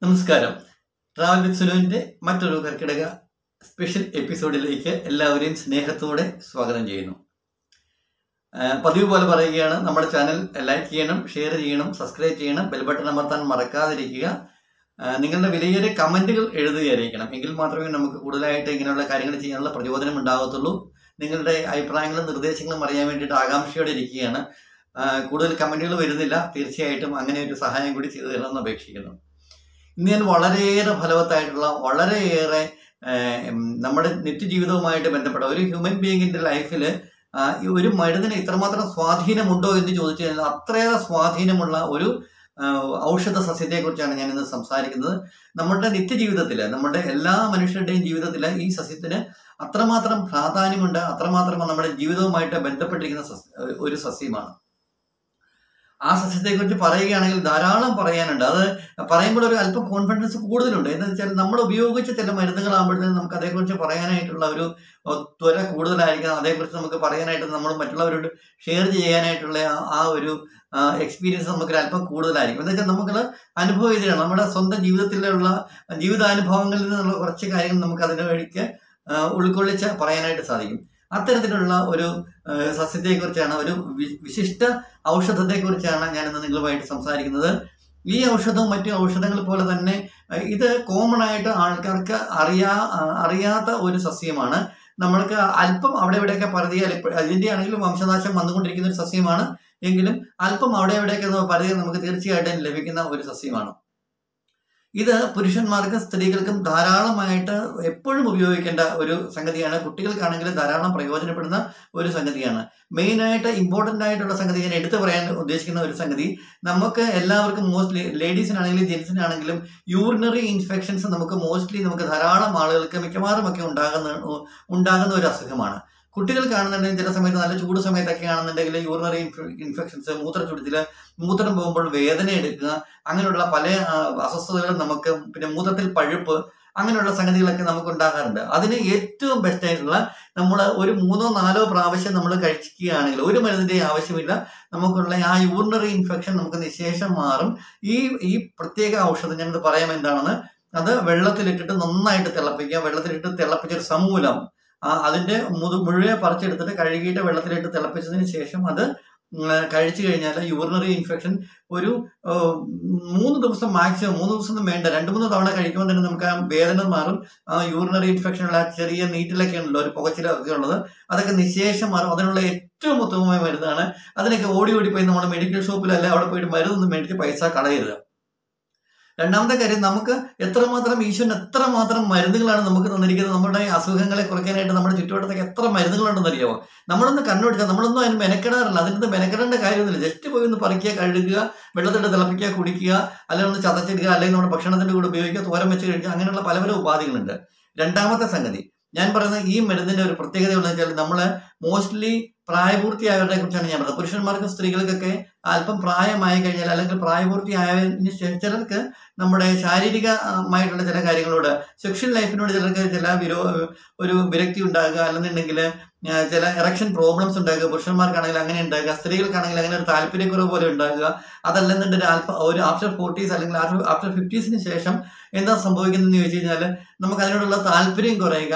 നമസ്കാരം travel with സുനുവിൻ്റെ മറ്റൊരു കർക്കിടക special എപ്പിസോഡിലേക്ക് എല്ലാവരെയും സ്നേഹത്തോടെ സ്വാഗതം ചെയ്യുന്നു ആ, പതിവ് പോലെ പറയുകയാണ് നമ്മുടെ ചാനൽ ലൈക്ക് ചെയ്യണം ഷെയർ ചെയ്യണം സബ്സ്ക്രൈബ് ചെയ്യണം ബെൽ ബട്ടൺ അമർത്താൻ മറക്കാതിരിക്കുക ആ, നിങ്ങളുടെ വിലയേറിയ കമൻറ്റുകൾ എഴുതുകയായിരിക്കണം എങ്കിൽ മാത്രമേ നമുക്ക് കൂടുതലായിട്ട് ഇങ്ങനെയുള്ള കാര്യങ്ങൾ ചെയ്യാനുള്ള പ്രചോദനം ഉണ്ടാകത്തുള്ളൂ നിങ്ങളുടെ അഭിപ്രായങ്ങളും നിർദ്ദേശങ്ങളും അറിയാൻ വേണ്ടിയിട്ട് ആകാംക്ഷയോടെ ഇരിക്കുകയാണ് ആ, കൂടുതൽ കമൻറ്റുകൾ വരുന്നില്ല തീർച്ചയായിട്ടും അങ്ങനെ ഒരു സഹായം കൂടി ചെയ്തു തരണമെന്ന് അപേക്ഷിക്കുന്നു ഇന്ന് ഞാൻ വളരെയേറെ ഫലവത്തായിട്ടുള്ള വളരെയേറെ ഏഹ്, ഉം, നമ്മുടെ നിത്യജീവിതവുമായിട്ട് ബന്ധപ്പെട്ട ഒരു ഹ്യൂമൻ ബീയിങ്ങിന്റെ ലൈഫിൽ ഈ ഒരു മരുന്നിന് ഇത്രമാത്രം സ്വാധീനമുണ്ടോ എന്ന് ചോദിച്ചു കഴിഞ്ഞാൽ അത്രയേറെ സ്വാധീനമുള്ള ഒരു ആ, ഔഷധ സസ്യത്തെക്കുറിച്ചാണ് ഞാൻ ഇന്ന് സംസാരിക്കുന്നത് നമ്മുടെ നിത്യജീവിതത്തിൽ നമ്മുടെ എല്ലാ മനുഷ്യരുടെയും ജീവിതത്തിൽ ഈ സസ്യത്തിന് അത്രമാത്രം പ്രാധാന്യമുണ്ട് അത്രമാത്രം നമ്മുടെ ജീവിതവുമായിട്ട് ബന്ധപ്പെട്ടിരിക്കുന്ന സസ്യ- ഒരു സസ്യമാണ് ആ സസ്യത്തെക്കുറിച്ച് പറയുകയാണെങ്കിൽ ധാരാളം പറയാനുണ്ട് അത് പറയുമ്പോൾ ഒരു അല്പം കോൺഫിഡൻസ് കൂടുതലുണ്ട് എന്ന് വെച്ചാൽ നമ്മൾ ഉപയോഗിച്ച ചില മരുന്നുകളാകുമ്പോഴത്തേക്കും നമുക്ക് അതേക്കുറിച്ച് പറയാനായിട്ടുള്ള ഒരു ഒ, ത്വര കൂടുതലായിരിക്കും അതേക്കുറിച്ച് നമുക്ക് പറയാനായിട്ട് നമ്മൾ മറ്റുള്ളവരോട് ഷെയർ ചെയ്യാനായിട്ടുള്ള ആ- ആ ഒരു എക്സ്പീരിയൻസ് നമുക്ക് അല്പം കൂടുതലായിരിക്കും എന്ന് വെച്ചാൽ നമുക്ക് അനുഭവം ഇതിലാണ് നമ്മുടെ സ്വന്തം ജീവിതത്തിലുള്ള ജീവിതാനുഭവങ്ങളിൽ നിന്നുള്ള കുറച്ച് കാര്യങ്ങൾ നമുക്ക് അതിന് വഴിക്ക് ആ, ഉൾക്കൊള്ളിച്ച് പറയാനായിട്ട് സാധിക്കും അത്തരത്തിലുള്ള ഒരു ആ, സസ്യത്തെക്കുറിച്ചാണ് ഒരു വി- വിശിഷ്ട ഔഷധത്തെക്കുറിച്ചാണ് ഞാൻ ഇന്ന് നിങ്ങളുമായിട്ട് സംസാരിക്കുന്നത് ഈ ഔഷധവും മറ്റു ഔഷധങ്ങൾ പോലെ തന്നെ അഹ് ഇത് കോമൺ ആയിട്ട് ആൾക്കാർക്ക് അറിയാ അഹ് അറിയാത്ത ഒരു സസ്യമാണ് നമ്മൾക്ക് അല്പം അവിടെ ഇവിടെയൊക്കെ പരതിയാൽ ഇപ്പ- അതിന്റെ ആണെങ്കിലും വംശനാശം വന്നുകൊണ്ടിരിക്കുന്ന ഒരു സസ്യമാണ് എങ്കിലും അല്പം അവിടെ ഇവിടെയൊക്കെ പരതിയാൽ നമുക്ക് തീർച്ചയായിട്ടും ലഭിക്കുന്ന ഒരു സസ്യമാണ് ഇത് പുരുഷന്മാർക്കും സ്ത്രീകൾക്കും ധാരാളമായിട്ട് എപ്പോഴും ഉപയോഗിക്കേണ്ട ഒരു സംഗതിയാണ് കുട്ടികൾക്കാണെങ്കിലും ധാരാളം പ്രയോജനപ്പെടുന്ന ഒരു സംഗതിയാണ് മെയിനായിട്ട് ഇമ്പോർട്ടൻ്റ് ആയിട്ടുള്ള സംഗതി ഞാൻ എടുത്തു പറയാൻ ഉദ്ദേശിക്കുന്ന ഒരു സംഗതി നമുക്ക് എല്ലാവർക്കും മോസ്റ്റ്ലി ലേഡീസിനാണെങ്കിലും ജെൻസിനാണെങ്കിലും യൂറിനറി ഇൻഫെക്ഷൻസ് നമുക്ക് മോസ്റ്റ്ലി നമുക്ക് ധാരാളം ആളുകൾക്ക് മിക്കവാറും ഒക്കെ ഉണ്ടാകുന്ന ഉണ്ടാകുന്ന ഒരു അസുഖമാണ് കുട്ടികൾ കാണുന്നുണ്ടെങ്കിൽ ചില സമയത്ത് നല്ല ചൂട് സമയത്തൊക്കെ ആണെന്നുണ്ടെങ്കിൽ യൂറിനറി ഇൻഫെക്ഷൻസ് മൂത്രച്ചുടത്തിൽ മൂത്രം പോകുമ്പോൾ വേദന എടുക്കുക അങ്ങനെയുള്ള പല ആ, അസ്വസ്ഥതകളും നമുക്ക് പിന്നെ മൂത്രത്തിൽ പഴുപ്പ് അങ്ങനെയുള്ള സംഗതികളൊക്കെ നമുക്ക് ഉണ്ടാകാറുണ്ട് അതിന് ഏറ്റവും ബെസ്റ്റ് ആയിട്ടുള്ള നമ്മൾ ഒരു മൂന്നോ നാലോ പ്രാവശ്യം നമ്മൾ കഴിക്കുകയാണെങ്കിൽ ഒരു മരുന്നിന്റെ ആവശ്യമില്ല നമുക്കുള്ള ആ യൂറിനറി ഇൻഫെക്ഷൻ നമുക്ക് നിശേഷം മാറും ഈ ഈ പ്രത്യേക ഔഷധം ഞാനിത് പറയാം എന്താണെന്ന് അത് വെള്ളത്തിലിട്ടിട്ട് നന്നായിട്ട് തിളപ്പിക്കുക വെള്ളത്തിലിട്ട് തിളപ്പിച്ചൊരു സമൂലം ആ അതിന്റെ മുതു മുഴുവൻ പറിച്ചെടുത്തിട്ട് കഴുകിയിട്ട് വെള്ളത്തിലിട്ട് തിളപ്പിച്ചതിന് ശേഷം അത് ഉം, കഴിച്ചു കഴിഞ്ഞാൽ യൂറിനറി ഇൻഫെക്ഷൻ ഒരു ആ, മൂന്ന് ദിവസം മാക്സിമം മൂന്ന് ദിവസം ഒന്നും വേണ്ട രണ്ട് മൂന്ന് തവണ കഴിക്കുമ്പോൾ തന്നെ നമുക്ക് ആ വേദന മാറും ആ യൂറിനറി ഇൻഫെക്ഷനുള്ള ആ ചെറിയ നീറ്റിലൊക്കെ ഉണ്ടല്ലോ ഒരു പുകച്ചിലൊക്കെ ഉള്ളത് അതൊക്കെ നിശേഷം മാറും അതിനുള്ള ഏറ്റവും ഉത്തമമായ മരുന്നാണ് അതിനൊക്കെ ഓടി ഓടി പോയി നമ്മുടെ മെഡിക്കൽ ഷോപ്പിലല്ല അവിടെ പോയിട്ട് മരുന്നൊന്നും മേടിച്ച് പൈസ കളയരുത് രണ്ടാമത്തെ കാര്യം നമുക്ക് എത്രമാത്രം ഈശ്വരൻ എത്രമാത്രം മരുന്നുകളാണ് നമുക്ക് തന്നിരിക്കുന്നത് നമ്മുടെ അസുഖങ്ങളെ കുറയ്ക്കാനായിട്ട് നമ്മുടെ ചുറ്റുവട്ടത്തൊക്കെ എത്ര മരുന്നുകളുണ്ടെന്ന് അറിയാമോ നമ്മളൊന്ന് കണ്ണുപിടിച്ചാൽ നമ്മളൊന്നും അതിന് മെനക്കെടാറില്ല അതിനകത്ത് മെനക്കെടേണ്ട കാര്യമൊന്നുമില്ല ജസ്റ്റ് പോയി ഒന്ന് പറിക്കുക കഴുകുക വെള്ളത്തിട്ട് തിളപ്പിക്കുക കുടിക്കുക അല്ലെങ്കിൽ ഒന്ന് ചതച്ചിടുക അല്ലെങ്കിൽ നമ്മുടെ ഭക്ഷണത്തിന്റെ കൂടെ ഉപയോഗിക്കുക തോരൻ വെച്ച് കഴിക്കുക അങ്ങനെയുള്ള പല പല ഉപാധികളുണ്ട് രണ്ടാമത്തെ സംഗതി ഞാൻ പറയുന്ന ഈ മരുന്നിന്റെ ഒരു പ്രത്യേകത എന്ന് വെച്ചാൽ നമ്മൾ മോസ്റ്റ്ലി പ്രായപൂർത്തിയായവരെ കുറിച്ചാണ് ഞാൻ പറയുന്നത് പുരുഷന്മാർക്കും സ്ത്രീകൾക്കൊക്കെ അല്പം പ്രായമായി കഴിഞ്ഞാൽ അല്ലെങ്കിൽ പ്രായപൂർത്തിയായതിനു ശേഷം ചിലർക്ക് നമ്മുടെ ശാരീരികമായിട്ടുള്ള ചില കാര്യങ്ങളോട് സെക്ഷൽ ലൈഫിനോട് ചിലർക്ക് ചില വിരോ ഒരു വിരക്തി ഉണ്ടാകുക അല്ലെന്നുണ്ടെങ്കിൽ ആ, ചില എറക്ഷൻ പ്രോബ്ലംസ് ഉണ്ടാകുക പുരുഷന്മാർക്കാണെങ്കിൽ അങ്ങനെ ഉണ്ടാകുക സ്ത്രീകൾക്കാണെങ്കിൽ അങ്ങനെ ഒരു താല്പര്യക്കുറവ് പോലെ ഉണ്ടാകുക അതല്ലെന്നുണ്ടെങ്കിൽ ആൽഫ ഒരു ആഫ്റ്റർ ഫോർട്ടീസ് അല്ലെങ്കിൽ ആഫ്റ്റർ ഫിഫ്റ്റീസിന് ശേഷം എന്താ സംഭവിക്കുന്നതെന്ന് ചോദിച്ചു കഴിഞ്ഞാൽ നമുക്ക് അതിനോടുള്ള താല്പര്യം കുറയുക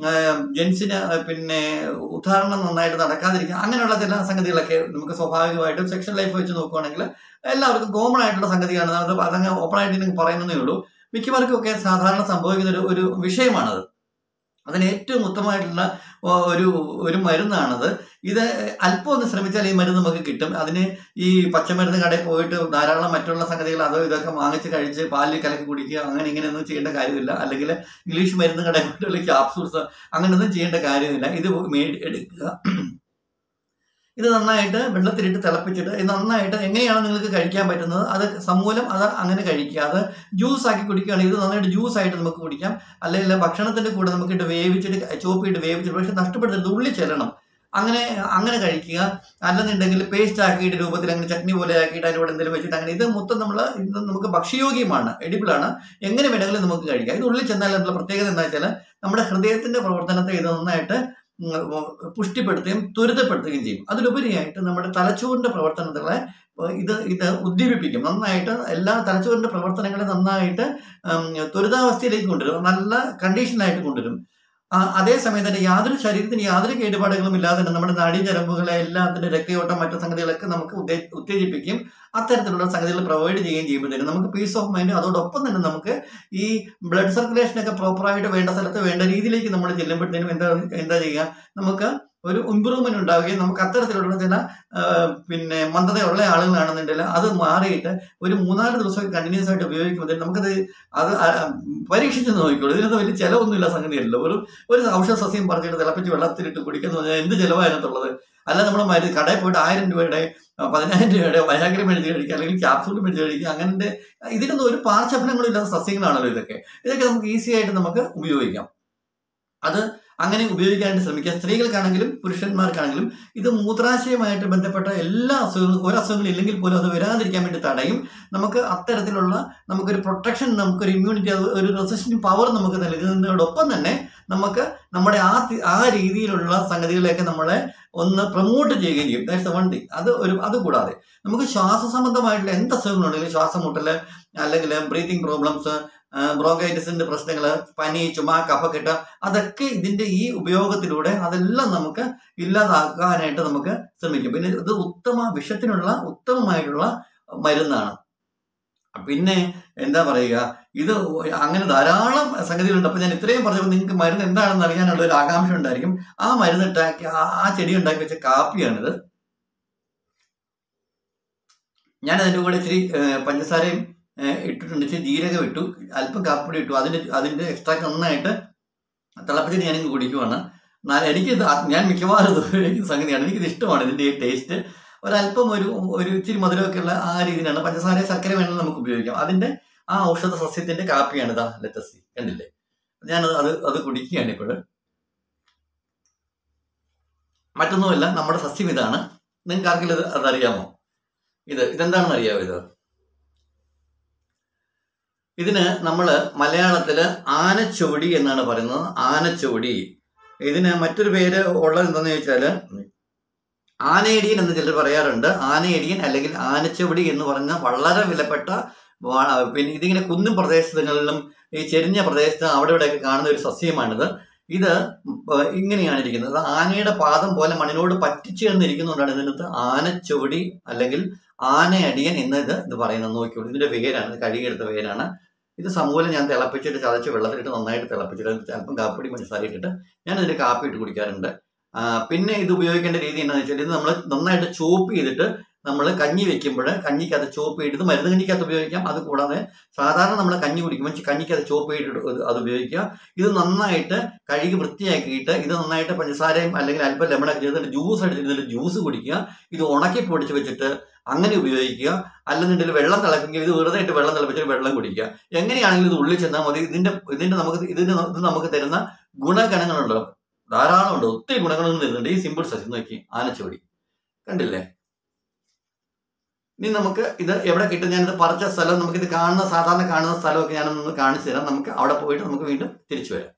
ജെൻസിന് പിന്നെ ഉദാഹരണം നന്നായിട്ട് നടക്കാതിരിക്കുക അങ്ങനെയുള്ള ചില സംഗതികളൊക്കെ നമുക്ക് സ്വാഭാവികമായിട്ടും സെക്ഷൽ ലൈഫ് വെച്ച് നോക്കുവാണെങ്കിൽ എല്ലാവർക്കും കോമൺ ആയിട്ടുള്ള സംഗതിയാണ് അത് അതങ്ങ് ഓപ്പൺ ആയിട്ട് നിങ്ങൾക്ക് പറയുന്നതേ ഉള്ളൂ മിക്കവർക്കും ഒക്കെ സാധാരണ സംഭവിക്കുന്ന ഒരു ഒരു വിഷയമാണത് അതിന് ഏറ്റവും ഉത്തമമായിട്ടുള്ള ഓ, ഒരു ഒരു മരുന്നാണത് ഇത് അല്പം ഒന്ന് ശ്രമിച്ചാൽ ഈ മരുന്ന് നമുക്ക് കിട്ടും അതിന് ഈ പച്ചമരുന്ന് കടയിൽ പോയിട്ട് ധാരാളം മറ്റുള്ള സംഗതികൾ അതോ ഇതൊക്കെ വാങ്ങിച്ച് കഴിച്ച് പാലിൽ കലക്കി കുടിക്കുക അങ്ങനെ ഇങ്ങനെയൊന്നും ചെയ്യേണ്ട കാര്യമില്ല അല്ലെങ്കിൽ ഇംഗ്ലീഷ് മരുന്ന് കടയിൽ പോയിട്ടുള്ള ക്യാപ്സൂൾസ് അങ്ങനെയൊന്നും ചെയ്യേണ്ട കാര്യമില്ല ഇത് മേടി എടുക്കുക ഇത് നന്നായിട്ട് വെള്ളത്തിലിട്ട് തിളപ്പിച്ചിട്ട് ഇത് നന്നായിട്ട് എങ്ങനെയാണ് നിങ്ങൾക്ക് കഴിക്കാൻ പറ്റുന്നത് അത് സമൂലം അത് അങ്ങനെ കഴിക്കുക അത് ജ്യൂസ് ആക്കി കുടിക്കുകയാണെങ്കിൽ ഇത് നന്നായിട്ട് ജ്യൂസ് ആയിട്ട് നമുക്ക് കുടിക്കാം അല്ലെങ്കിൽ ഭക്ഷണത്തിന്റെ കൂടെ നമുക്ക് ഇട്ട് വേവിച്ചിട്ട് ചോപ്പിട്ട് വേവിച്ചിട്ട് പക്ഷെ നഷ്ടപ്പെടുത്തരുത് ഉള്ളി ചെല്ലണം അങ്ങനെ അങ്ങനെ കഴിക്കുക അല്ലെന്നുണ്ടെങ്കിൽ പേസ്റ്റ് ആക്കിയിട്ട് രൂപത്തിൽ അങ്ങനെ ചട്നി പോലെ ആക്കിയിട്ട് അതിൻ്റെ കൂടെ എന്തെങ്കിലും വെച്ചിട്ട് അങ്ങനെ ഇത് മൊത്തം നമ്മൾ ഇത് നമുക്ക് ഭക്ഷ്യയോഗ്യമാണ് എഡിബിളാണ് എങ്ങനെ വേണമെങ്കിലും നമുക്ക് കഴിക്കാം ഇത് ഉള്ളിൽ ചെന്നാലുള്ള പ്രത്യേകത എന്താ വെച്ചാൽ നമ്മുടെ ഹൃദയത്തിന്റെ പ്രവർത്തനത്തെ ഇത് നന്നായിട്ട് ഉം, പുഷ്ടിപ്പെടുത്തുകയും ത്വരിതപ്പെടുത്തുകയും ചെയ്യും അതിലുപരിയായിട്ട് നമ്മുടെ തലച്ചോറിന്റെ പ്രവർത്തനങ്ങളെ അപ്പോൾ ഇത് ഇത് ഉദ്ദീപിപ്പിക്കും നന്നായിട്ട് എല്ലാ തലച്ചോറിൻ്റെ പ്രവർത്തനങ്ങളെ നന്നായിട്ട് ഉം, ത്വരിതാവസ്ഥയിലേക്ക് കൊണ്ടുവരും നല്ല കണ്ടീഷനായിട്ട് കൊണ്ടുവരും ആ, അതേസമയം തന്നെ യാതൊരു ശരീരത്തിന് യാതൊരു കേടുപാടുകളും ഇല്ലാതെ തന്നെ നമ്മുടെ നാഡീഞരമ്പുകളെ എല്ലാത്തിൻ്റെ രക്തയോട്ടം മറ്റു സംഗതികളൊക്കെ നമുക്ക് ഉദ്ദേ- ഉത്തേജിപ്പിക്കും അത്തരത്തിലുള്ള സംഗതികൾ പ്രൊവൈഡ് ചെയ്യുകയും ചെയ്യുമ്പോഴത്തേനും നമുക്ക് പീസ് ഓഫ് മൈൻഡ് അതോടൊപ്പം തന്നെ നമുക്ക് ഈ ബ്ലഡ് സർക്കുലേഷനൊക്കെ പ്രോപ്പറായിട്ട് വേണ്ട സ്ഥലത്ത് വേണ്ട രീതിയിലേക്ക് നമ്മൾ ചെല്ലുമ്പോഴത്തേനും എന്താ എന്താ ചെയ്യുക നമുക്ക് ഒരു ഇമ്പ്രൂവ്മെന്റ് ഉണ്ടാവുകയും നമുക്ക് അത്തരത്തിലുള്ള ചില ആ, പിന്നെ മന്ദതയുള്ള ആളുകളാണെന്നുണ്ടെങ്കിൽ അത് മാറിയിട്ട് ഒരു മൂന്നാല് ദിവസം കണ്ടിന്യൂസ് ആയിട്ട് ഉപയോഗിക്കുമ്പോൾ നമുക്കത് അത് ആ, പരീക്ഷിച്ച് നോക്കിക്കോളൂ ഇതിനകത്ത് വലിയ ചിലവൊന്നുമില്ല സംഗതിയല്ലോ ഒരു ഒരു ഔഷധ സസ്യം പറിച്ചിട്ട് തിളപ്പിച്ച് വെള്ളത്തിലിട്ട് കുടിക്കുന്ന പറഞ്ഞാൽ എന്ത് ചിലവായതിനകത്തുള്ളത് അല്ല നമ്മൾ മരുന്ന് കടയിൽ പോയിട്ട് ആയിരം രൂപയുടെ ആ, പതിനായിരം രൂപയുടെ വയാഗ്ര മേടിച്ച് കഴിക്കുക അല്ലെങ്കിൽ ക്യാപ്സൂൾ മേടിച്ച് കഴിക്കുക അങ്ങനത്തെ ഇതിനൊന്നും ഒരു പാർശ്വഫലങ്ങളും ഇല്ലാത്ത സസ്യങ്ങളാണല്ലോ ഇതൊക്കെ ഇതൊക്കെ നമുക്ക് ഈസി ആയിട്ട് നമുക്ക് ഉപയോഗിക്കാം അത് അങ്ങനെ ഉപയോഗിക്കാനായിട്ട് ശ്രമിക്കുക സ്ത്രീകൾക്കാണെങ്കിലും പുരുഷന്മാർക്കാണെങ്കിലും ഇത് മൂത്രാശയമായിട്ട് ബന്ധപ്പെട്ട എല്ലാ അസുഖങ്ങളും ഒരു അസുഖങ്ങളും ഇല്ലെങ്കിൽ പോലും അത് വരാതിരിക്കാൻ വേണ്ടി തടയും നമുക്ക് അത്തരത്തിലുള്ള നമുക്കൊരു പ്രൊട്ടക്ഷൻ നമുക്കൊരു ഇമ്മ്യൂണിറ്റി ഒരു റെസിസ്റ്റൻറ്റ് പവർ നമുക്ക് നൽകുന്നതിനോടൊപ്പം തന്നെ നമുക്ക് നമ്മുടെ ആ തി- ആ രീതിയിലുള്ള സംഗതികളെയൊക്കെ നമ്മളെ ഒന്ന് പ്രൊമോട്ട് ചെയ്യുകയും ചെയ്യും ദാറ്റ്സ് വൺ തിങ് അത് ഒരു അത് കൂടാതെ നമുക്ക് ശ്വാസ സംബന്ധമായിട്ടുള്ള എന്ത് അസുഖങ്ങളുണ്ടെങ്കിലും ശ്വാസം മുട്ടല് അല്ലെങ്കിൽ ബ്രീത്തിങ് പ്രോബ്ലംസ് ബ്രോങ്കൈറ്റിസിന്റെ പ്രശ്നങ്ങൾ പനി ചുമ കഫക്കെട്ട് അതൊക്കെ ഇതിന്റെ ഈ ഉപയോഗത്തിലൂടെ അതെല്ലാം നമുക്ക് ഇല്ലാതാക്കാനായിട്ട് നമുക്ക് ശ്രമിക്കും പിന്നെ ഇത് ഉത്തമ വിഷത്തിനുള്ള ഉത്തമമായിട്ടുള്ള മരുന്നാണ് പിന്നെ എന്താ പറയുക ഇത് അങ്ങനെ ധാരാളം സംഗതികളുണ്ട് അപ്പൊ ഞാൻ ഇത്രയും പറഞ്ഞപ്പോൾ നിങ്ങൾക്ക് മരുന്ന് എന്താണെന്ന് അറിയാനുള്ള ഒരു ആകാംക്ഷ ഉണ്ടായിരിക്കും ആ മരുന്ന് ഉണ്ടാക്കി ആ ആ ചെടി ഉണ്ടാക്കി വെച്ച കാപ്പിയാണിത് ഞാൻ അതിൻ്റെ കൂടെ ഇച്ചിരി ഏഹ്, പഞ്ചസാരയും ഏഹ്, ഇട്ടിട്ടുണ്ട് ഇച്ചിരി ജീരകം ഇട്ടു അല്പം കാപ്പിപ്പൊടി ഇട്ടു അതിൻ്റെ അതിൻ്റെ എക്സ്ട്രാക്ട് നന്നായിട്ട് തിളപ്പിച്ചിട്ട് ഞാനിങ്ങ് കുടിക്കുവാണ് എന്നാൽ എനിക്കിത് ആ- ഞാൻ മിക്കവാറും ഇത് ഉപയോഗിക്കുന്ന സംഗതിയാണ് എനിക്കിത് ഇഷ്ടമാണ് ഇതിൻ്റെ ഈ ടേസ്റ്റ് ഒരല്പം ഒരു ഒരു ഇച്ചിരി മധുരമൊക്കെ ഉള്ള ആ രീതിയിലാണ് പഞ്ചസാര ശർക്കര വേണമെങ്കിൽ നമുക്ക് ഉപയോഗിക്കാം അതിൻ്റെ ആ ഔഷധ സസ്യത്തിൻ്റെ കാപ്പിയാണ് ഇതാ ലെറ്റസി കണ്ടില്ലേ ഞാനത് അത് അത് കുടിക്കുകയാണ് ഇപ്പോൾ മറ്റൊന്നുമല്ല നമ്മുടെ സസ്യം ഇതാണ് നിങ്ങൾക്ക് ആർക്കെങ്കിലും ഇത് അതറിയാമോ ഇത് ഇതെന്താണെന്ന് അറിയാമോ ഇത് ഇതിന് നമ്മൾ മലയാളത്തിൽ ആനച്ചോടി എന്നാണ് പറയുന്നത് ആനച്ചോടി ഇതിന് മറ്റൊരു പേര് ഉള്ളത് എന്താണെന്ന് ചോദിച്ചാൽ ആനയടിയൻ എന്ന് ചിലർ പറയാറുണ്ട് ആനയടിയൻ അല്ലെങ്കിൽ ആനച്ചവടി എന്ന് പറഞ്ഞ വളരെ വിലപ്പെട്ട വാ- പിന്നെ ഇതിങ്ങനെ കുന്നും പ്രദേശങ്ങളിലും ഈ ചെരിഞ്ഞ പ്രദേശത്ത് അവിടെ ഇവിടെയൊക്കെ കാണുന്ന ഒരു സസ്യമാണിത് ഇത് പ- ഇങ്ങനെയാണ് ഇരിക്കുന്നത് അത് ആനയുടെ പാദം പോലെ മണ്ണിനോട് പറ്റിച്ചേർന്നിരിക്കുന്നതുകൊണ്ടാണ് ഇതിനകത്ത് ആനച്ചുവടി അല്ലെങ്കിൽ ആനയടിയൻ എന്ന് ഇത് ഇത് പറയുന്നത് നോക്കിയോളൂ ഇതിന്റെ പേരാണ് ഇത് കഴുകിയെടുത്ത പേരാണ് ഇത് സമൂലം ഞാൻ തിളപ്പിച്ചിട്ട് ചതച്ച് വെള്ളത്തിലിട്ട് നന്നായിട്ട് തിളപ്പിച്ചിട്ട് അതിൽ അല്പം കാപ്പിപ്പൊടി പഞ്ചസാര ഇട്ടിട്ട് ഞാൻ ഇതിന് കാപ്പി ഇട്ട് കുടിക്കാറുണ്ട് ആ, പിന്നെ ഇത് ഉപയോഗിക്കേണ്ട രീതി എന്താണെന്ന് വെച്ചാൽ ഇത് നമ്മൾ നന്നായിട്ട് ചോപ്പ് ചെയ്തിട്ട് നമ്മൾ കഞ്ഞി വെക്കുമ്പോൾ കഞ്ഞിക്ക് അത് ചോപ്പ് ചെയ്തിട്ട് മരുന്ന് കഞ്ഞിക്കകത്ത് ഉപയോഗിക്കാം അത് കൂടാതെ സാധാരണ നമ്മൾ കഞ്ഞി കുടിക്കുമ്പോൾ കഞ്ഞിക്ക് അത് ചോപ്പ് ചെയ്തിട്ട് അത് ഉപയോഗിക്കുക ഇത് നന്നായിട്ട് കഴുകി വൃത്തിയാക്കിയിട്ട് ഇത് നന്നായിട്ട് പഞ്ചസാരയും അല്ലെങ്കിൽ അല്പം ലെമണൊക്കെ ചെയ്തിട്ട് ജ്യൂസ് അടിച്ചിട്ട് ഇതിൽ ജ്യൂസ് കുടിക്കുക ഇത് ഉണക്കി പൊടിച്ച് വെച്ചിട്ട് അങ്ങനെ ഉപയോഗിക്കുക അല്ലെന്നുണ്ടെങ്കിൽ വെള്ളം തിളപ്പിക്കുക ഇത് വെറുതെ ഇട്ട് വെള്ളം തിളപ്പിച്ചിട്ട് വെള്ളം കുടിക്കുക എങ്ങനെയാണെങ്കിലും ഇത് ഉള്ളിൽ ചെന്നാൽ മതി ഇതിന്റെ ഇതിന്റെ നമുക്ക് ഇതിന് ഇത് നമുക്ക് തരുന്ന ഗുണഗണങ്ങളുണ്ട് ധാരാളം ഉണ്ട് ഒത്തിരി ഗുണങ്ങളൊന്നും തരുന്നുണ്ട് ഈ സിമ്പിൾ സസ്യം നോക്കി ആനച്ചോടി കണ്ടില്ലേ ഇനി നമുക്ക് ഇത് എവിടെ കിട്ടും ഞാനിത് പറിച്ച സ്ഥലം നമുക്ക് ഇത് കാണുന്ന സാധാരണ കാണുന്ന സ്ഥലമൊക്കെ ഞാനൊന്ന് കാണിച്ചു തരാം നമുക്ക് അവിടെ പോയിട്ട് നമുക്ക് വീണ്ടും തിരിച്ചു വരാം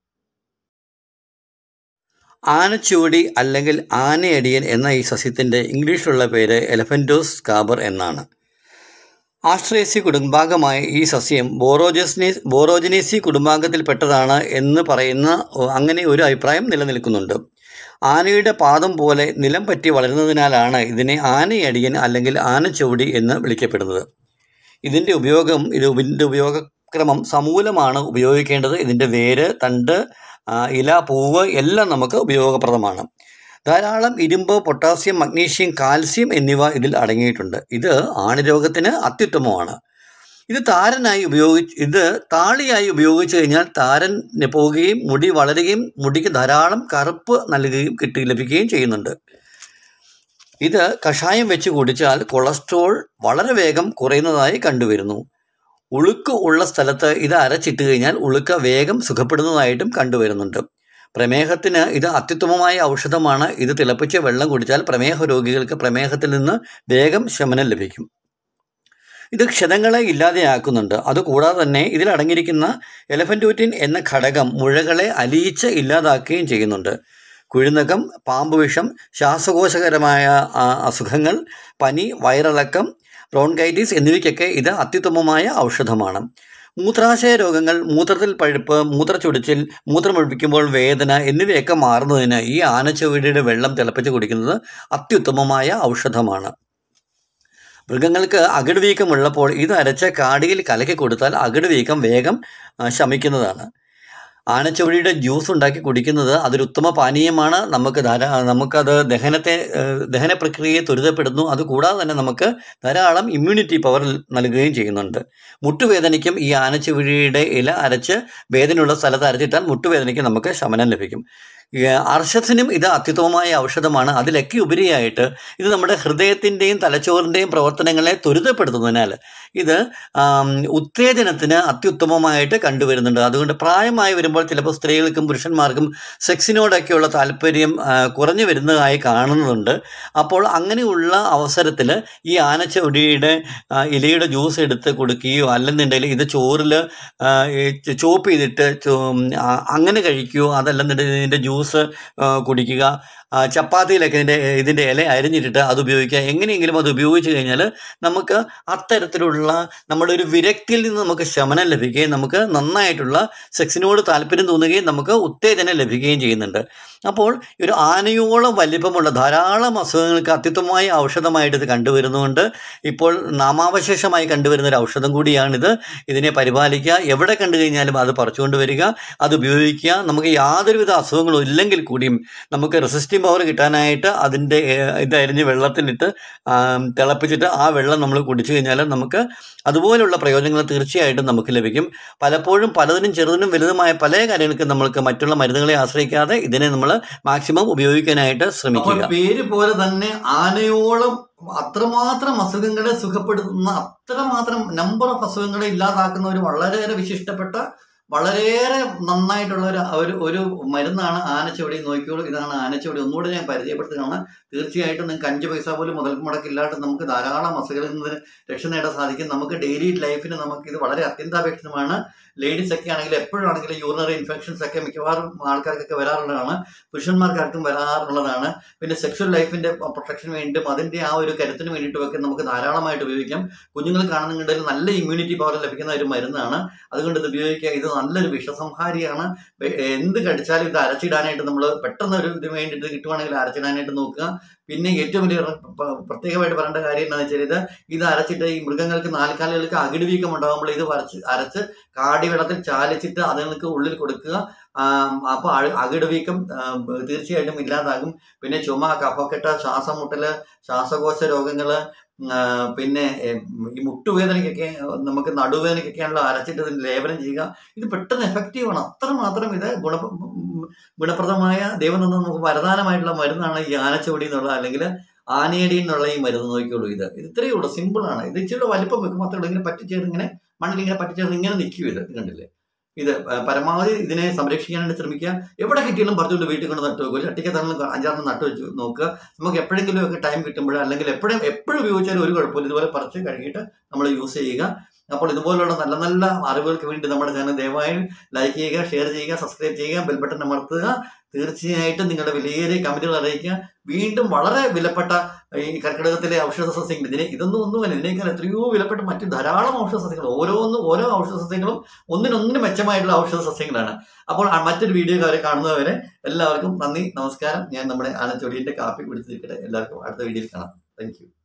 ആനച്ചുവടി അല്ലെങ്കിൽ ആനയടിയൻ എന്ന ഈ സസ്യത്തിൻ്റെ ഇംഗ്ലീഷിലുള്ള പേര് എലഫൻറ്റോസ് സ്കാബർ എന്നാണ് ആസ്ട്രേസി കുടുംബാംഗമായ ഈ സസ്യം ബോറോജസ്നി ബോറോജനീസി കുടുംബാംഗത്തിൽപ്പെട്ടതാണ് എന്ന് പറയുന്ന ഒ- അങ്ങനെ ഒരു അഭിപ്രായം നിലനിൽക്കുന്നുണ്ട് ആനയുടെ പാദം പോലെ നിലം പറ്റി വളരുന്നതിനാലാണ് ഇതിനെ ആനയടിയൻ അല്ലെങ്കിൽ ആനച്ചുവടി എന്ന് വിളിക്കപ്പെടുന്നത് ഇതിൻ്റെ ഉപയോഗം ഇത് ഇതിൻ്റെ ഉപയോഗക്രമം സമൂലമാണ് ഉപയോഗിക്കേണ്ടത് ഇതിൻ്റെ വേര് തണ്ട് ആ, ഇല പൂവ് എല്ലാം നമുക്ക് ഉപയോഗപ്രദമാണ് ധാരാളം ഇരുമ്പ് പൊട്ടാസ്യം മഗ്നീഷ്യം കാൽസ്യം എന്നിവ ഇതിൽ അടങ്ങിയിട്ടുണ്ട് ഇത് ആണിരോഗത്തിന് അത്യുത്തമമാണ് ഇത് താരനായി ഉപയോഗിച്ച് ഇത് താളിയായി ഉപയോഗിച്ച് കഴിഞ്ഞാൽ താരൻ പോവുകയും മുടി വളരുകയും മുടിക്ക് ധാരാളം കറുപ്പ് നൽകുകയും കിട്ടി ലഭിക്കുകയും ചെയ്യുന്നുണ്ട് ഇത് കഷായം വെച്ച് കുടിച്ചാൽ കൊളസ്ട്രോൾ വളരെ വേഗം കുറയുന്നതായി കണ്ടുവരുന്നു ഉളുക്ക് ഉള്ള സ്ഥലത്ത് ഇത് അരച്ചിട്ട് കഴിഞ്ഞാൽ ഉളുക്ക വേഗം സുഖപ്പെടുന്നതായിട്ടും കണ്ടുവരുന്നുണ്ട് പ്രമേഹത്തിന് ഇത് അത്യുത്തമമായ ഔഷധമാണ് ഇത് തിളപ്പിച്ച് വെള്ളം കുടിച്ചാൽ പ്രമേഹ രോഗികൾക്ക് പ്രമേഹത്തിൽ നിന്ന് വേഗം ശമനം ലഭിക്കും ഇത് ക്ഷതങ്ങളെ ഇല്ലാതെയാക്കുന്നുണ്ട് അതുകൂടാതെ തന്നെ ഇതിൽ അടങ്ങിയിരിക്കുന്ന എലഫൻറ്റൂറ്റിൻ എന്ന ഘടകം മുഴകളെ അലിയിച്ച് ഇല്ലാതാക്കുകയും ചെയ്യുന്നുണ്ട് കുഴിനകം പാമ്പ് വിഷം ശ്വാസകോശകരമായ ആ, അസുഖങ്ങൾ പനി വയറിളക്കം ബ്രോൺകൈറ്റിസ് എന്നിവയ്ക്കൊക്കെ ഇത് അത്യുത്തമമായ ഔഷധമാണ് മൂത്രാശയ രോഗങ്ങൾ മൂത്രത്തിൽ പഴുപ്പ് മൂത്രച്ചൊടിച്ചിൽ മൂത്രമൊഴിപ്പിക്കുമ്പോൾ വേദന എന്നിവയൊക്കെ മാറുന്നതിന് ഈ ആനച്ചുവടിയുടെ വെള്ളം തിളപ്പിച്ച് കുടിക്കുന്നത് അത്യുത്തമമായ ഔഷധമാണ് മൃഗങ്ങൾക്ക് അകിട് വീക്കമുള്ളപ്പോൾ ഇത് അരച്ച് കാടിയിൽ കലക്കി കൊടുത്താൽ അകിട് വീക്കം വേഗം ആ, ശമിക്കുന്നതാണ് ആനച്ചുവടിയുടെ ജ്യൂസ് ഉണ്ടാക്കി കുടിക്കുന്നത് അതൊരു ഉത്തമ പാനീയമാണ് നമുക്ക് ധാരാ നമുക്കത് ദഹനത്തെ ഏഹ്, ദഹന പ്രക്രിയയെ ത്വരിതപ്പെടുന്നു അതുകൂടാതെ തന്നെ നമുക്ക് ധാരാളം ഇമ്മ്യൂണിറ്റി പവർ നൽകുകയും ചെയ്യുന്നുണ്ട് മുട്ടുവേദനയ്ക്കും ഈ ആനച്ചുവടിയുടെ ഇല അരച്ച് വേദനയുള്ള സ്ഥലത്ത് അരച്ചിട്ടാൽ മുട്ടുവേദനയ്ക്ക് നമുക്ക് ശമനം ലഭിക്കും ഈ അർശത്തിനും ഇത് അത്യുത്തമമായ ഔഷധമാണ് അതിലൊക്കെ ഉപരിയായിട്ട് ഇത് നമ്മുടെ ഹൃദയത്തിൻ്റെയും തലച്ചോറിൻ്റെയും പ്രവർത്തനങ്ങളെ ത്വരിതപ്പെടുത്തുന്നതിനാൽ ഇത് ആം, ഉത്തേജനത്തിന് അത്യുത്തമമായിട്ട് കണ്ടുവരുന്നുണ്ട് അതുകൊണ്ട് പ്രായമായി വരുമ്പോൾ ചിലപ്പോൾ സ്ത്രീകൾക്കും പുരുഷന്മാർക്കും സെക്സിനോടൊക്കെയുള്ള താല്പര്യം ആ, കുറഞ്ഞു വരുന്നതായി കാണുന്നുണ്ട് അപ്പോൾ അങ്ങനെയുള്ള അവസരത്തിൽ ഈ ആനച്ചൊടിയുടെ ആ, ഇലയുടെ ജ്യൂസ് എടുത്ത് കൊടുക്കുകയോ അല്ലെന്നുണ്ടെങ്കിൽ ഇത് ചോറിൽ ചോപ്പ് ചെയ്തിട്ട് ചോ- ആ, അങ്ങനെ കഴിക്കുകയോ അതല്ലെന്നുണ്ടെങ്കിൽ ഇതിൻ്റെ ജ്യൂസ് കുടിക്കുക ആ, ചപ്പാത്തിയിലൊക്കെ ഇതിൻ്റെ ഇതിൻ്റെ ഇല അരിഞ്ഞിട്ടിട്ട് അത് ഉപയോഗിക്കുക എങ്ങനെയെങ്കിലും അത് ഉപയോഗിച്ച് കഴിഞ്ഞാൽ നമുക്ക് അത്തരത്തിലുള്ള നമ്മുടെ ഒരു വിരക്തിയിൽ നിന്ന് നമുക്ക് ശമനം ലഭിക്കുകയും നമുക്ക് നന്നായിട്ടുള്ള സെക്സിനോട് താല്പര്യം തോന്നുകയും നമുക്ക് ഉത്തേജനം ലഭിക്കുകയും ചെയ്യുന്നുണ്ട് അപ്പോൾ ഒരു ആനയോളം വലിപ്പമുള്ള ധാരാളം അസുഖങ്ങൾക്ക് അത്യുത്തമമായ ഔഷധമായിട്ട് ഇത് കണ്ടുവരുന്നുണ്ട് ഇപ്പോൾ നാമാവശേഷമായി കണ്ടുവരുന്ന ഒരു ഔഷധം കൂടിയാണിത് ഇതിനെ പരിപാലിക്കുക എവിടെ കണ്ടു കഴിഞ്ഞാലും അത് പറിച്ചുകൊണ്ട് വരിക അത് ഉപയോഗിക്കുക നമുക്ക് യാതൊരുവിധ അസുഖങ്ങളും ഇല്ലെങ്കിൽ കൂടിയും നമുക്ക് റെസിസ്റ്റിംഗ് പവർ കിട്ടാനായിട്ട് അതിൻ്റെ ഏഹ്, ഇത് അരിഞ്ഞ് വെള്ളത്തിലിട്ട് ആം, തിളപ്പിച്ചിട്ട് ആ വെള്ളം നമ്മൾ കുടിച്ചു കഴിഞ്ഞാൽ നമുക്ക് അതുപോലുള്ള പ്രയോജനങ്ങൾ തീർച്ചയായിട്ടും നമുക്ക് ലഭിക്കും പലപ്പോഴും പലതിനും ചെറുതിനും വലുതുമായ പല കാര്യങ്ങൾക്കും നമ്മൾക്ക് മറ്റുള്ള മരുന്നുകളെ ആശ്രയിക്കാതെ ഇതിനെ നമ്മൾ മാക്സിമം ഉപയോഗിക്കാനായിട്ട് ശ്രമിക്കുക പേര് പോലെ തന്നെ ആനയോളം അത്രമാത്രം അസുഖങ്ങളെ സുഖപ്പെടുത്തുന്ന അത്രമാത്രം നമ്പർ ഓഫ് അസുഖങ്ങളെ ഇല്ലാതാക്കുന്ന ഒരു വളരെയേറെ വിശിഷ്ടപ്പെട്ട വളരെയേറെ നന്നായിട്ടുള്ള ഒരു ഒരു ഒരു മരുന്നാണ് ആനച്ചുവടി നോക്കിയോളൂ ഇതാണ് ആനച്ചുവടി ഒന്നുകൂടെ ഞാൻ പരിചയപ്പെടുത്തുകയാണ് തീർച്ചയായിട്ടും നിങ്ങൾക്ക് അഞ്ച് പൈസ പോലും മുതൽ മുടക്കില്ലാണ്ട് നമുക്ക് ധാരാളം അസുഖങ്ങളിൽ നിന്ന് രക്ഷ നേടാൻ സാധിക്കും നമുക്ക് ഡെയിലി ലൈഫിന് നമുക്ക് ഇത് വളരെ അത്യന്താപേക്ഷിതമാണ് ലേഡീസ് ഒക്കെ ആണെങ്കിൽ എപ്പോഴാണെങ്കിലും യൂറിനറി ഇൻഫെക്ഷൻസ് ഒക്കെ മിക്കവാറും ആൾക്കാർക്കൊക്കെ വരാറുള്ളതാണ് പുരുഷന്മാർക്കാർക്കും വരാറുള്ളതാണ് പിന്നെ സെക്ഷൽ ലൈഫിന്റെ പ്രൊട്ടക്ഷന് വേണ്ടിയിട്ടും അതിന്റെ ആ ഒരു കരുത്തിന് വേണ്ടിയിട്ടും ഒക്കെ നമുക്ക് ധാരാളമായിട്ട് ഉപയോഗിക്കാം കുഞ്ഞുങ്ങൾ കാണുന്നുണ്ടെങ്കിൽ നല്ല ഇമ്മ്യൂണിറ്റി പവർ ലഭിക്കുന്ന ഒരു മരുന്നാണ് അതുകൊണ്ട് ഇത് ഉപയോഗിക്കുക ഇത് നല്ലൊരു വിഷസംഹാരിയാണ് വെ- എന്ത് കടിച്ചാലും ഇത് അരച്ചിടാനായിട്ട് നമ്മൾ പെട്ടെന്ന് ഒരു ഇതിന് വേണ്ടിയിട്ട് കിട്ടുവാണെങ്കിൽ അരച്ചിടാനായിട്ട് നോക്കുക പിന്നെ ഏറ്റവും വലിയ പ്ര- പ്ര- പ്രത്യേകമായിട്ട് പറയേണ്ട കാര്യം എന്താണെന്ന് വെച്ചാൽ ഇത് ഇത് അരച്ചിട്ട് ഈ മൃഗങ്ങൾക്ക് നാൽക്കാലികൾക്ക് അകിട് വീക്കം ഉണ്ടാകുമ്പോൾ ഇത് വരച്ച് അരച്ച് കാടി വെള്ളത്തിൽ ചാലിച്ചിട്ട് അതുങ്ങൾക്ക് ഉള്ളിൽ കൊടുക്കുക അപ്പോൾ അകിട് വീക്കം ആ, തീർച്ചയായിട്ടും ഇല്ലാതാകും പിന്നെ ചുമ കഫക്കെട്ട് ശ്വാസം മുട്ടല് ശ്വാസകോശ രോഗങ്ങള് ആ, പിന്നെ എ, ഈ മുട്ടുവേദനയ്ക്കൊക്കെ നമുക്ക് നടുവേദനയ്ക്കൊക്കെയാണല്ലോ അരച്ചിട്ട് ഇതിന് ലേപനം ചെയ്യുക ഇത് പെട്ടെന്ന് എഫക്റ്റീവാണ് അത്രമാത്രം ഇത് ഗുണ ഗുണപ്രദമായ ദൈവം തന്ന നമുക്ക് വരദാനമായിട്ടുള്ള മരുന്നാണ് ഈ ആനച്ചോടി എന്നുള്ള അല്ലെങ്കിൽ ആനയടി എന്നുള്ള ഈ മരുന്ന് നോക്കിയുള്ളൂ ഇത് ഇത് ഇത്രയേ ഉള്ളൂ സിമ്പിളാണ് ഇത് ഇച്ചിരി വലിപ്പം വെക്കും മാത്രമേ ഉള്ളൂ ഇങ്ങനെ പറ്റിച്ചേർന്ന് ഇങ്ങനെ മണ്ണിൽ ഇങ്ങനെ പറ്റിച്ചേർന്ന് ഇങ്ങനെ നിൽക്കും ഇത് ഇത് കണ്ടില്ലേ ഇത് പ- പരമാവധി ഇതിനെ സംരക്ഷിക്കാനായിട്ട് ശ്രമിക്കുക എവിടെ കിട്ടിയാലും പറിച്ചുകൊണ്ട് വീട്ടിൽ കൊണ്ട് നട്ടു വെക്കും ഒരു ചട്ടിക്കത്താണെങ്കിലും അഞ്ചാറെണ്ണം നട്ടു വെച്ച് നോക്കുക നമുക്ക് എപ്പോഴെങ്കിലും ഒക്കെ ടൈം കിട്ടുമ്പോൾ അല്ലെങ്കിൽ എപ്പോഴും എപ്പോഴും ഉപയോഗിച്ചാലും ഒരു കുഴപ്പമില്ല ഇതുപോലെ പറിച്ച് കഴുകിയിട്ട് നമ്മൾ യൂസ് ചെയ്യുക അപ്പോൾ ഇതുപോലുള്ള നല്ല നല്ല അറിവുകൾക്ക് വേണ്ടി നമ്മുടെ ചാനൽ ദയവായി ലൈക്ക് ചെയ്യുക ഷെയർ ചെയ്യുക സബ്സ്ക്രൈബ് ചെയ്യുക ബെൽ ബട്ടൺ അമർത്തുക തീർച്ചയായിട്ടും നിങ്ങളുടെ വിലയേറിയ കമന്റുകൾ അറിയിക്കുക വീണ്ടും വളരെ വിലപ്പെട്ട ഈ കർക്കിടകത്തിലെ ഔഷധ സസ്യങ്ങൾ ഇതിനെ ഇതൊന്നും ഒന്നുമല്ല ഇതിനേക്കാൾ എത്രയോ വിലപ്പെട്ട മറ്റു ധാരാളം ഔഷധ സസ്യങ്ങൾ ഓരോന്നും ഓരോ ഔഷധ സസ്യങ്ങളും ഒന്നിനൊന്നിനും മെച്ചമായിട്ടുള്ള ഔഷധ സസ്യങ്ങളാണ് അപ്പോൾ ആ മറ്റൊരു വീഡിയോ വരെ കാണുന്നവരെ എല്ലാവർക്കും നന്ദി നമസ്കാരം ഞാൻ നമ്മുടെ ആനച്ചൊടിയുടെ കാപ്പി കുടിച്ചിരിക്കട്ടെ എല്ലാവർക്കും അടുത്ത വീഡിയോയിൽ കാണാം താങ്ക് യു